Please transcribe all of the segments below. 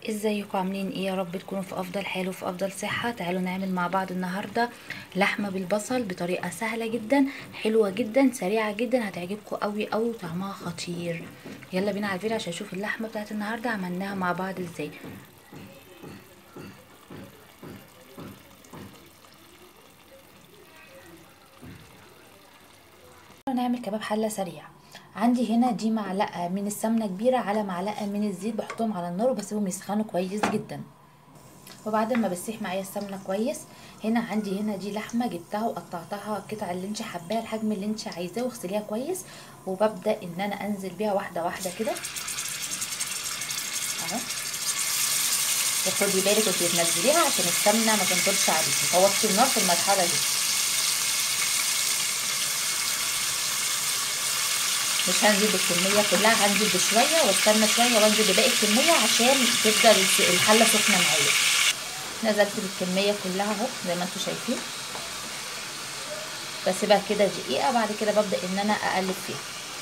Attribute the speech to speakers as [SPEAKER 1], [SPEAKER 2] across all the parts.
[SPEAKER 1] ازيكم عاملين ايه يا رب تكونوا في افضل حال وفي افضل صحة تعالوا نعمل مع بعض النهاردة لحمة بالبصل بطريقة سهلة جدا حلوة جدا سريعة جدا هتعجبكم قوي قوي وطعمها خطير يلا بينا على الفيديو عشان نشوف اللحمة بتاعت النهاردة عملناها مع بعض ازاي نعمل كباب حلة سريع عندي هنا دي معلقه من السمنه كبيره على معلقه من الزيت بحطهم على النار وبسيبهم يسخنوا كويس جدا وبعد ما بسيح معايا السمنه كويس هنا عندي هنا دي لحمه جبتها وقطعتها القطع اللي انت حباها الحجم اللي انت عايزاه واغسليها كويس وببدا ان انا انزل بيها واحده واحده كده اهو وخدي بالك وانتي بتنزليها عشان السمنه ما تنطرش عليكي فوطي النار في المرحله دي مش هنزل بالكميه كلها هنزل بشويه واستنى شويه وانزل بباقي الكميه عشان تفضل الحله سخنه معايا نزلت بالكميه كلها اهو زي ما انتم شايفين بسيبها كده دقيقه بعد كده ببدا ان انا اقلب فيها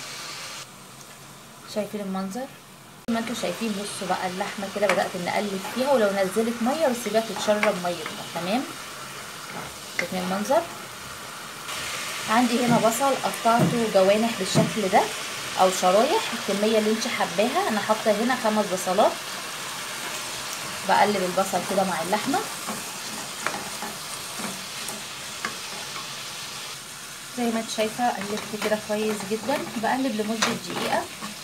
[SPEAKER 1] شايفين المنظر زي ما انتم شايفين بصوا بقى اللحمه كده بدات ان اقلب فيها ولو نزلت ميه بسيبها تتشرب ميتها تمام شايفين المنظر عندي هنا بصل قطعته جوانح بالشكل ده او شرايح الكميه اللي انت حباها انا حاطه هنا خمس بصلات بقلب البصل كده مع اللحمه زي ما انت شايفه قلبت كده كويس جدا بقلب لمده دقيقه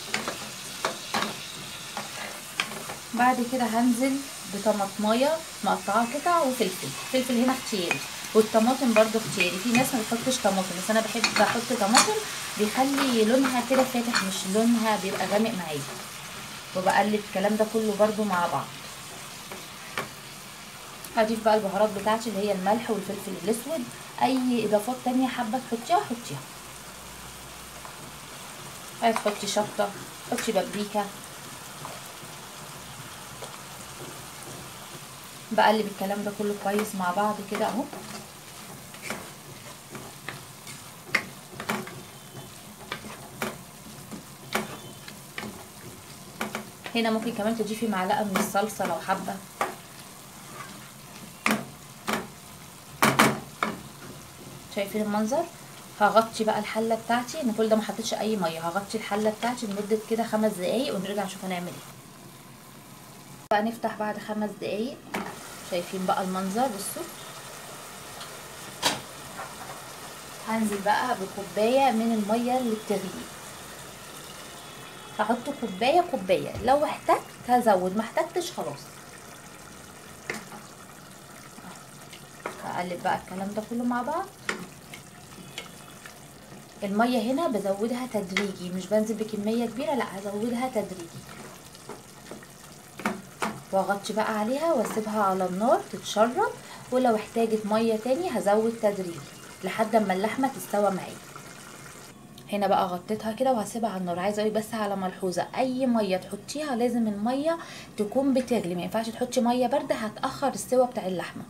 [SPEAKER 1] بعد كده هنزل بطماطمايه مقطعاها قطع وفلفل فلفل هنا اختياري والطماطم برضو اختياري في ناس ما بتحطش طماطم بس انا بحب بحط طماطم بيخلي لونها كده فاتح مش لونها بيبقى غامق معايا وبقلب الكلام ده كله برضو مع بعض هضيف بقى البهارات بتاعتي اللي هي الملح والفلفل الاسود اي اضافات تانية حابه تحطيها حطيها عايز تحطي شطه حطي بابريكا بقلب الكلام ده كله كويس مع بعض كده اهو هنا ممكن كمان تضيفي معلقه من الصلصه لو حابه شايفين المنظر هغطي بقى الحله بتاعتي انا كل ده ما حطيتش اي ميه هغطي الحله بتاعتي لمده كده خمس دقايق ونرجع نشوف هنعمل ايه بقى نفتح بعد خمس دقايق شايفين بقى المنظر بصوا هنزل بقى بكوبايه من الميه اللي بتغلي هحط كوبايه كوبايه لو احتجت هزود ما احتجتش خلاص هقلب بقى الكلام ده كله مع بعض الميه هنا بزودها تدريجي مش بنزل بكميه كبيره لا هزودها تدريجي واغطي بقى عليها واسيبها على النار تتشرب ولو احتاجت ميه تاني هزود تدريجي لحد اما اللحمه تستوى معايا هنا بقى غطيتها كده وهسيبها على النار عايزه اقول بس على ملحوظه اي ميه تحطيها لازم الميه تكون بتغلي ما ينفعش تحطي ميه بارده هتاخر السوا بتاع اللحمه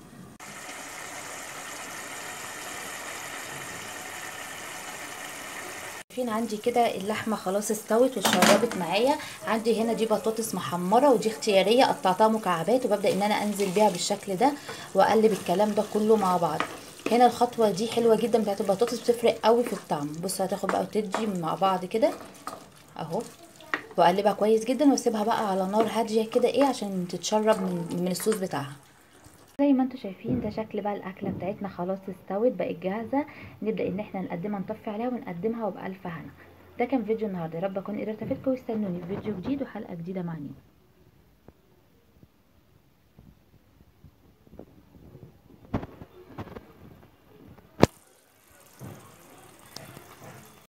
[SPEAKER 1] شايفين عندي كده اللحمه خلاص استوت واتشربت معايا عندي هنا دي بطاطس محمره ودي اختياريه قطعتها مكعبات وببدا ان انا انزل بيها بالشكل ده واقلب الكلام ده كله مع بعض هنا الخطوه دي حلوه جدا بتاعت البطاطس بتفرق قوي في الطعم بصوا هتاخد بقى وتدي مع بعض كده اهو واقلبها كويس جدا واسيبها بقى على نار هاديه كده ايه عشان تتشرب من من الصوص بتاعها زي ما انتم شايفين ده شكل بقى الاكله بتاعتنا خلاص استوت بقت جاهزه نبدا ان احنا نقدمها نطفي عليها ونقدمها وبالف هنا ده كان فيديو النهارده يا رب اكون قدرت افيدكم واستنوني في فيديو جديد وحلقه جديده مع نيم